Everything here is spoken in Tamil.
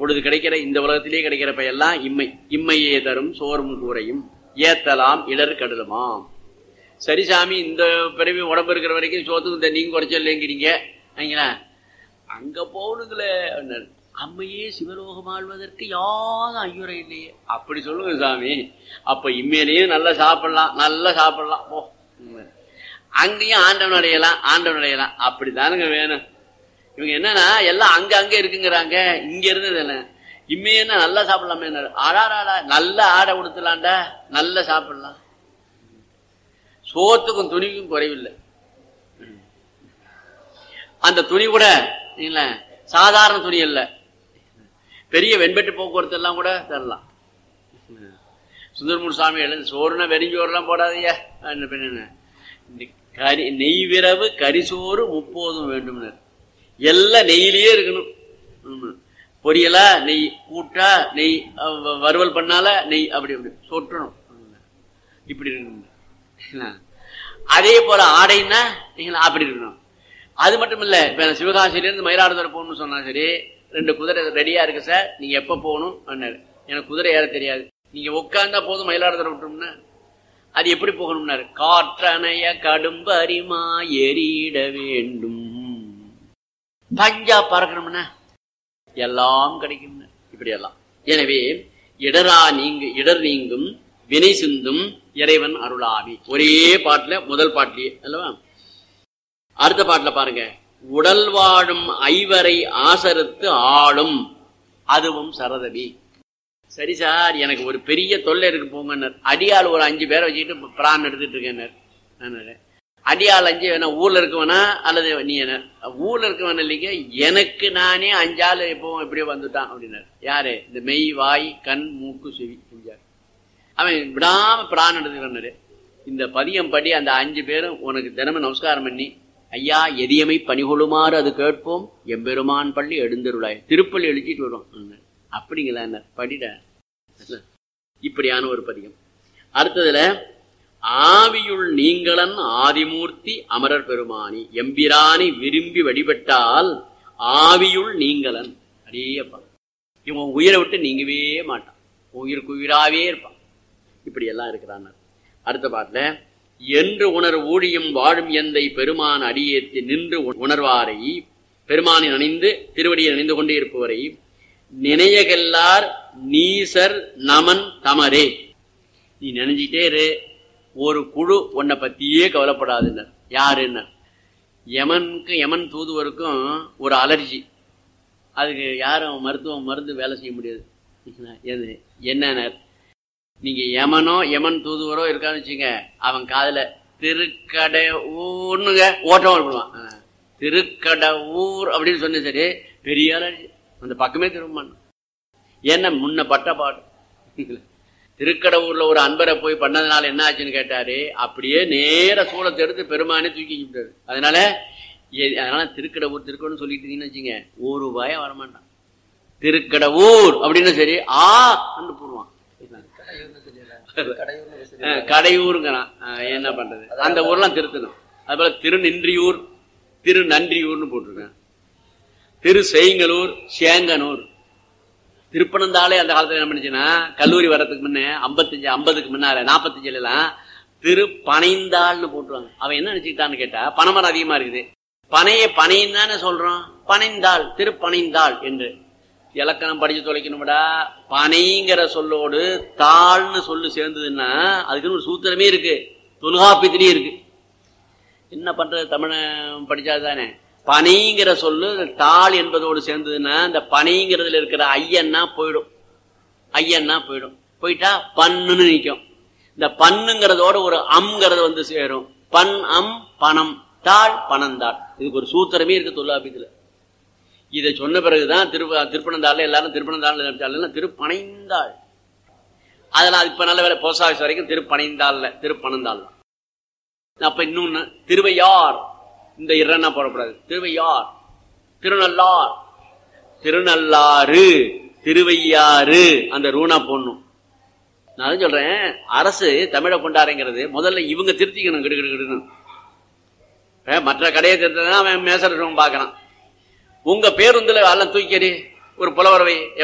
இப்பொழுது கிடைக்கிற இந்த உலகத்திலே கிடைக்கிற பயெல்லாம் இம்மை இம்மையே தரும் சோறும் கூரையும் ஏத்தலாம் இடர் கடலுமாம் சரி சாமி இந்த பிறவி உடம்பு இருக்கிற வரைக்கும் சோத்துக்கு இந்த நீங்க குறைச்சல்லைங்கிறீங்க சரிங்களா அங்க போகணுங்களே அப்படின்னாரு. அம்மையே சிவலோகம் ஆழ்வதற்கு யாரும் ஐயுறை இல்லையே அப்படி சொல்லுங்க சாமி அப்ப இம்மையிலையும் நல்லா சாப்பிடலாம் நல்லா சாப்பிடலாம் போ அங்கேயும் ஆண்டவன் அடையலாம் ஆண்டவன் அடையலாம் அப்படித்தானுங்க வேணும் இவங்க என்னன்னா எல்லாம் அங்க அங்க இருக்குங்கிறாங்க இங்க இருந்தது என்ன இம்மையன்னா நல்லா சாப்பிடலாமே ஆடாடா நல்ல ஆடை உடுத்தலாம்டா நல்லா சாப்பிடலாம் சோத்துக்கும் துணிக்கும் குறைவில்லை அந்த துணி கூட இல்ல சாதாரண துணி இல்ல பெரிய வெண்பட்டு போக்குவரத்து எல்லாம் கூட தரலாம் சுந்தரமூர் சாமி எழுந்து சோறுனா வெறிஞ்சோறுலாம் போடாதீயா என்ன பண்ண கறி நெய்விரவு கரிசோறு முப்போதும் வேண்டும்னர் எல்லாம் நெய்யிலேயே இருக்கணும் ஆமா. பொரியலா நெய் கூட்டா நெய் அஹ் வ- வறுவல் பண்ணால நெய் அப்படி அப்படி சொட்டணும் இப்படி இருக்கணும் என்ன? அதே போல ஆடைன்னா நீங்க அப்படி இருக்கணும் அது மட்டும் இல்ல இப்ப நான் சிவகாசியில இருந்து மயிலாடுதுறை போகணும்னு சொன்னா சரி ரெண்டு குதிரை ரெடியா இருக்கு சார் நீங்க எப்ப போகணும் அண்ணாரு எனக்கு குதிரை ஏற தெரியாது நீங்க உட்கார்ந்தா போதும் மயிலாடுதுறை விட்டோம்னா அது எப்படி போகணும்னாரு காற்றணைய கடும்பு அரிமா எறிட வேண்டும் பஞ்சா பறக்கணும்னா எல்லாம் கிடைக்கும் இப்படி எல்லாம் எனவே இடரா நீங்க இடர் நீங்கும் வினை சிந்தும் இறைவன் அருளாவி ஒரே பாட்டுல முதல் பாட்டிலேயே அல்லவா அடுத்த பாட்டுல பாருங்க உடல் வாழும் ஐவரை ஆசரத்து ஆளும் அதுவும் சரதவி சரி சார் எனக்கு ஒரு பெரிய தொல்லை இருக்கு போங்கன்னார் அடியாள் ஒரு அஞ்சு பேரை வச்சுக்கிட்டு பிரான் எடுத்துட்டு இருக்கேன்னார் ஆனாரு. அடியாள் அஞ்சு வேணா ஊர்ல இருக்கவனா அல்லது நீ என்ன ஊர்ல இருக்கவன இல்லைங்க எனக்கு நானே அஞ்சாள் எப்பவும் எப்படியோ வந்துட்டான் அப்படின்னாரு யாரு இந்த மெய் வாய் கண் மூக்கு செவி செஞ்சார் அவன் விடாம பிரான் எடுத்துக்கிறாரு இந்த பதியம் படி அந்த அஞ்சு பேரும் உனக்கு தினமும் நமஸ்காரம் பண்ணி ஐயா எதியமை பணிகொள்ளுமாறு அது கேட்போம் எம்பெருமான் பள்ளி எழுந்தருளாய் திருப்பள்ளி எழுச்சிட்டு வரும் அப்படிங்களா என்ன படிட இப்படியான ஒரு பதியம் அடுத்ததுல ஆவியுள் நீங்களன் ஆதிமூர்த்தி அமரர் பெருமானி எம்பிரானி விரும்பி வழிபட்டால் ஆவியுள் நீங்களன் அடேயப்பா இவன் உயிரை விட்டு நீங்கவே மாட்டான் உயிருக்கு உயிராவே இருப்பான் இப்படி எல்லாம் இருக்கிறான் அடுத்த பாட்டுல என்று உணர் ஊழியும் வாழும் எந்தை பெருமான் அடியேற்றி நின்று உணர்வாரை பெருமானின் அணிந்து திருவடியை அணிந்து கொண்டே இருப்பவரை நினையகெல்லார் நீசர் நமன் தமரே நீ நினைஞ்சிட்டே இரு ஒரு குழு உன்னை பத்தியே கவலைப்படாதுன்னர் யாருன்னர் யமனுக்கு யமன் தூதுவருக்கும் ஒரு அலர்ஜி அதுக்கு யாரும் மருத்துவம் மருந்து வேலை செய்ய முடியாது எது என்னன்னர் நீங்க யமனோ யமன் தூதுவரோ இருக்கான்னு வச்சுங்க அவன் காதுல திருக்கடை ஊர்னுங்க ஓட்டம் பண்ணுவான் திருக்கடை ஊர் அப்படின்னு சொன்ன சரி பெரிய அலர்ஜி அந்த பக்கமே திரும்ப மாட்டான். ஏன்னா முன்ன பட்ட பாடு திருக்கடவுர்ல ஒரு அன்பரை போய் பண்ணதுனால என்ன ஆச்சுன்னு கேட்டாரு அப்படியே நேர சூளத்தை எடுத்து பெருமானே தூக்கி விட்டாரு அதனால எ- அதனால திருக்கடவுர் திருக்கடவுன்னு சொல்லிட்டு இருந்தீங்கன்னு வச்சுங்க ஒரு ரூபாயா வரமாட்டான் திருக்கடவுர் அப்படின்னு சரி ஆ அன்னு போடுவான் அஹ், கடையூருங்கிறான் அஹ், என்ன பண்றது அந்த ஊர்லாம் திருத்தணும் அது போல திருநின்றியூர் திரு நன்றியூர்னு போட்டிருக்கேன் திரு செய்ங்கலூர் சேங்கனூர் திருப்பனந்தாலே அந்த காலத்துல என்ன பண்ணுச்சுன்னா கல்லூரி வர்றதுக்கு முன்ன ஐம்பத்தஞ்சு ஐம்பதுக்கு முன்னால நாற்பத்தஞ்சுல எல்லாம் திரு பனைந்தாள்னு போட்டுருவாங்க அவன் என்ன நினைச்சுக்கிட்டான்னு கேட்டா பனைமரம் அதிகமா இருக்குது பனையை பனைன்னு தானே சொல்றோம் பனைந்தாள் திருப்பனைந்தாள் என்று இலக்கணம் படிச்சு தொலைக்கணும்டா பனைங்கிற சொல்லோடு தாள்னு சொல்லு சேர்ந்ததுன்னா அதுக்குன்னு ஒரு சூத்திரமே இருக்கு தொல்காப்பியத்திலேயே இருக்கு என்ன பண்றது தமிழ படிச்சாதானே பனைங்கிற சொல்லு தாள் என்பதோடு சேர்ந்ததுன்னா இந்த பனைங்கிறதுல இருக்கிற ஐயன்னா போயிடும் ஐயன்னா போயிடும் போயிட்டா பண்ணுன்னு நிக்கும் இந்த பண்ணுங்கிறதோட ஒரு அம்ங்கிறது வந்து சேரும் பன் அம் பணம் தாள் பணந்தாள் இதுக்கு ஒரு சூத்திரமே இருக்கு தொல்லாபியத்துல இதை சொன்ன பிறகுதான் திரு திருப்பனந்தாள் எல்லாரும் திருப்பனந்தாள் நினைச்சாலும் திருப்பனைந்தாள் அதெல்லாம் இப்ப நல்ல வேலை போஸ்ட் ஆஃபீஸ் வரைக்கும் திருப்பனைந்தாள்ல திருப்பனந்தாள் அப்ப இன்னொன்னு திருவையார் இந்த இரண்டா போடக்கூடாது திருவையார் திருநள்ளார் திருநள்ளாறு திருவையாறு அந்த ரூணா போடணும் நான் அதான் சொல்றேன் அரசு தமிழை கொண்டாடுங்கிறது முதல்ல இவங்க திருத்திக்கணும் கிடு கிடு கிடுன்னு அஹ் மற்ற கடையை திருத்ததான் அவன் மேசர் பார்க்கறான் உங்க பேருந்துல எல்லாம் தூக்கி எறி. ஒரு புலவரவை